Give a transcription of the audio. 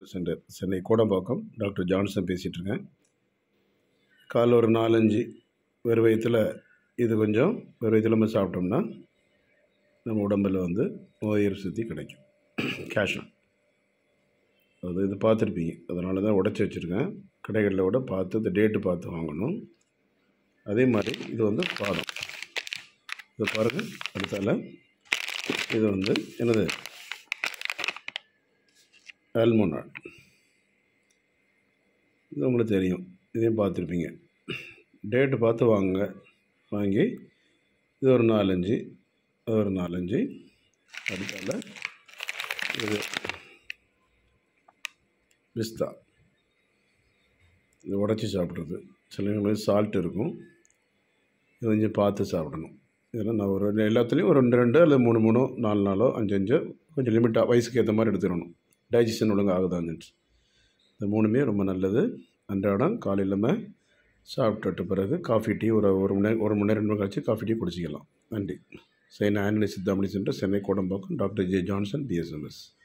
centre Chennai Kodambakkam doctor Johnson பேசிகிட்டு இருக்கேன் காலைல ஒரு நாலஞ்சு வெறும் வயிற்றில் இது கொஞ்சம் வெறும் வயிற்றில் நம்ம சாப்பிட்டோம்னா நம்ம உடம்பில் வந்து நோய் எதிர்ப்பு சக்தி கிடைக்கும் கேஷன் அது இது பார்த்துருப்பீங்க அதனால தான் உடச்சி வச்சுருக்கேன் கடைகளில் விட பார்த்து இந்த டேட்டு பார்த்து வாங்கணும் அதே மாதிரி இது வந்து பாதம் இது பாருங்கள் அடுத்தால இது வந்து என்னது ஆல்மோனாட் இது உங்களுக்கு தெரியும் இதையும் பார்த்துருப்பீங்க டேட்டு பார்த்து வாங்குங்க வாங்கி இது ஒரு நாலஞ்சு அது ஒரு நாலஞ்சு அடுத்தால இது பிஸ்தா இது உடச்சி சாப்பிட்றது சிலவங்களுக்கு சால்ட் இருக்கும் இது கொஞ்சம் பார்த்து சாப்பிடணும் இதெல்லாம் நான் ஒரு எல்லாத்துலேயும் ஒரு ரெண்டு ரெண்டு அல்லது மூணு மூணோ நாலு நாளோ அஞ்சு அஞ்சு கொஞ்சம் லிமிட்டாக வயசுக்கு ஏற்ற மாதிரி எடுத்துக்கணும் டைஜஷன் ஒழுங்காக ஆகுதான்னு இந்த மூணுமே ரொம்ப நல்லது அன்றாடம் காலையில் நம்ம சாப்பிட்டுட்டு பிறகு காஃபி டீ ஒரு ஒரு மணி நேரம் ஒரு மணி நேரம் ரெண்டு மணி கழிச்சு காஃபி டீ குடிச்சிக்கலாம் நன்றி சென்னை ஆன்மி சித்தாமணி centre Chennai Kodambakkam doctor J Johnson BSMS